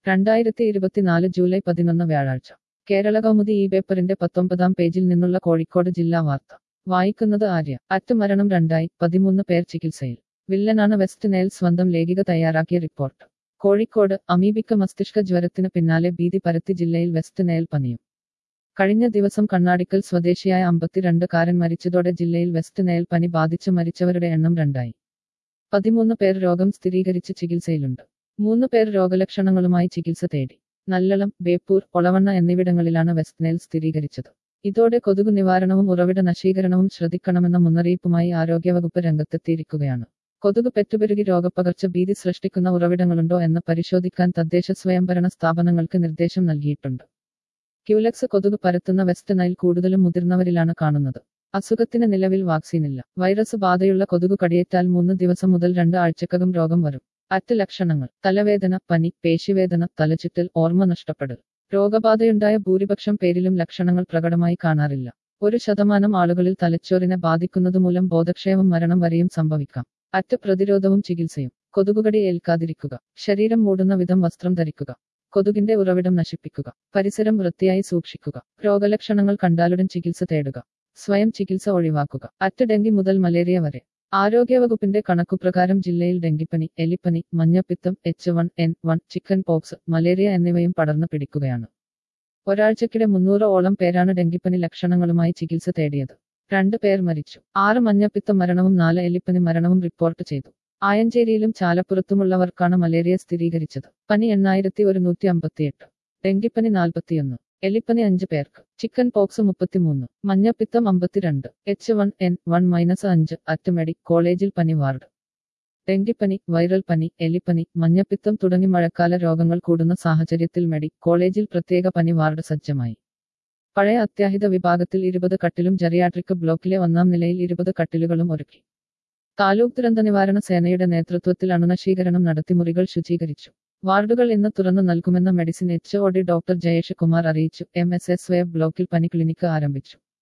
രണ്ടായിരത്തി ഇരുപത്തിനാല് ജൂലൈ പതിനൊന്ന് വ്യാഴാഴ്ച കേരള കൗമുദി ഈ പേപ്പറിന്റെ പത്തൊമ്പതാം പേജിൽ നിന്നുള്ള കോഴിക്കോട് ജില്ലാ വാർത്ത വായിക്കുന്നത് ആര്യ അറ്റ് മരണം രണ്ടായി പതിമൂന്ന് പേർ ചികിത്സയിൽ വില്ലനാണ് വെസ്റ്റ് നൈൽ സ്വന്തം ലേഖിക തയ്യാറാക്കിയ റിപ്പോർട്ട് കോഴിക്കോട് അമീബിക്ക മസ്തിഷ്ക ജ്വരത്തിന് പിന്നാലെ ഭീതി പരത്തി ജില്ലയിൽ വെസ്റ്റ് നൈൽ പനിയും കഴിഞ്ഞ ദിവസം കണ്ണാടിക്കൽ സ്വദേശിയായ അമ്പത്തിരണ്ട് കാരൻ മരിച്ചതോടെ ജില്ലയിൽ വെസ്റ്റ് നൈൽ പനി ബാധിച്ച് മരിച്ചവരുടെ എണ്ണം രണ്ടായി പതിമൂന്ന് പേർ രോഗം സ്ഥിരീകരിച്ച് ചികിത്സയിലുണ്ട് മൂന്ന് പേർ രോഗലക്ഷണങ്ങളുമായി ചികിത്സ തേടി നല്ലളം ബേപ്പൂർ ഒളവണ്ണ എന്നിവിടങ്ങളിലാണ് വെസ്റ്റ് നൈൽ സ്ഥിരീകരിച്ചത് ഇതോടെ കൊതുകു നിവാരണവും ഉറവിട നശീകരണവും ശ്രദ്ധിക്കണമെന്ന മുന്നറിയിപ്പുമായി ആരോഗ്യവകുപ്പ് രംഗത്തെത്തിയിരിക്കുകയാണ് കൊതുക് പെറ്റുപെരുകി രോഗപ്പകർച്ച ഭീതി സൃഷ്ടിക്കുന്ന ഉറവിടങ്ങളുണ്ടോ എന്ന് പരിശോധിക്കാൻ തദ്ദേശ സ്വയംഭരണ സ്ഥാപനങ്ങൾക്ക് നിർദ്ദേശം നൽകിയിട്ടുണ്ട് ക്യൂലക്സ് കൊതുക് പരത്തുന്ന വെസ്റ്റ് നൈൽ കൂടുതലും മുതിർന്നവരിലാണ് കാണുന്നത് അസുഖത്തിന് നിലവിൽ വാക്സിനില്ല വൈറസ് ബാധയുള്ള കൊതുകു കടിയേറ്റാൽ മൂന്ന് ദിവസം മുതൽ രണ്ട് ആഴ്ചക്കകം രോഗം വരും അറ്റ് ലക്ഷണങ്ങൾ തലവേദന പനി പേശിവേദന തലചുറ്റൽ ഓർമ്മ നഷ്ടപ്പെടൽ രോഗബാധയുണ്ടായ ഭൂരിപക്ഷം പേരിലും ലക്ഷണങ്ങൾ പ്രകടമായി കാണാറില്ല ഒരു ശതമാനം ആളുകളിൽ തലച്ചോറിനെ ബാധിക്കുന്നതുമൂലം ബോധക്ഷയവും മരണം വരെയും സംഭവിക്കാം അറ്റ് പ്രതിരോധവും ചികിത്സയും കൊതുകുകടി ഏൽക്കാതിരിക്കുക ശരീരം മൂടുന്ന വിധം വസ്ത്രം ധരിക്കുക കൊതുകിന്റെ ഉറവിടം നശിപ്പിക്കുക പരിസരം വൃത്തിയായി സൂക്ഷിക്കുക രോഗലക്ഷണങ്ങൾ കണ്ടാലുടൻ ചികിത്സ തേടുക സ്വയം ചികിത്സ ഒഴിവാക്കുക അറ്റ് ഡെങ്കി മുതൽ മലേറിയ വരെ ആരോഗ്യവകുപ്പിന്റെ കണക്കുപ്രകാരം ജില്ലയിൽ ഡെങ്കിപ്പനി എലിപ്പനി മഞ്ഞപ്പിത്തം H one N one chicken pox malaria എന്നിവയും പടർന്നു പിടിക്കുകയാണ് ഒരാഴ്ചക്കിടെ മുന്നൂറോളം പേരാണ് ഡെങ്കിപ്പനി ലക്ഷണങ്ങളുമായി ചികിത്സ തേടിയത് രണ്ട് പേർ മരിച്ചു ആറ് മഞ്ഞപ്പിത്ത മരണവും നാല് എലിപ്പനി മരണവും റിപ്പോർട്ട് ചെയ്തു ആയഞ്ചേരിയിലും ചാലപ്പുറത്തുമുള്ളവർക്കാണ് മലേറിയ സ്ഥിരീകരിച്ചത് പനി എണ്ണായിരത്തി ഒരുന്നൂറ്റി അമ്പത്തിയെട്ട് ഡെങ്കിപ്പനി നാൽപ്പത്തിയൊന്ന് എലിപ്പനി അഞ്ച് പേർക്ക് ചിക്കൻ പോക്സ് മുപ്പത്തിമൂന്ന് മഞ്ഞപ്പിത്തം അമ്പത്തിരണ്ട് H one N one minus അഞ്ച് അറ്റുമെഡി കോളേജിൽ പനി വാർഡ് ഡെങ്കിപ്പനി വൈറൽ പനി എലിപ്പനി മഞ്ഞപ്പിത്തം തുടങ്ങി മഴക്കാല രോഗങ്ങൾ കൂടുന്ന സാഹചര്യത്തിൽ മെഡി കോളേജിൽ പ്രത്യേക പനി വാർഡ് സജ്ജമായി പഴയ അത്യാഹിത വിഭാഗത്തിൽ ഇരുപത് കട്ടിലും ജെറിയാട്രിക് ബ്ലോക്കിലെ ഒന്നാം നിലയിൽ ഇരുപത് കട്ടിലുകളും ഒരുക്കി താലൂക്ക് ദുരന്ത നിവാരണ സേനയുടെ നേതൃത്വത്തിൽ അണുനശീകരണം നടത്തി മുറികൾ ശുചീകരിച്ചു വാർഡുകൾ ഇന്ന് തുറന്നു നൽകുമെന്ന medicine H O D doctor Jayesh Kumar അറിയിച്ചു എം എസ് എസ് വേ ബ്ലോക്കിൽ പനി ക്ലിനിക്ക് ആരംഭിച്ചു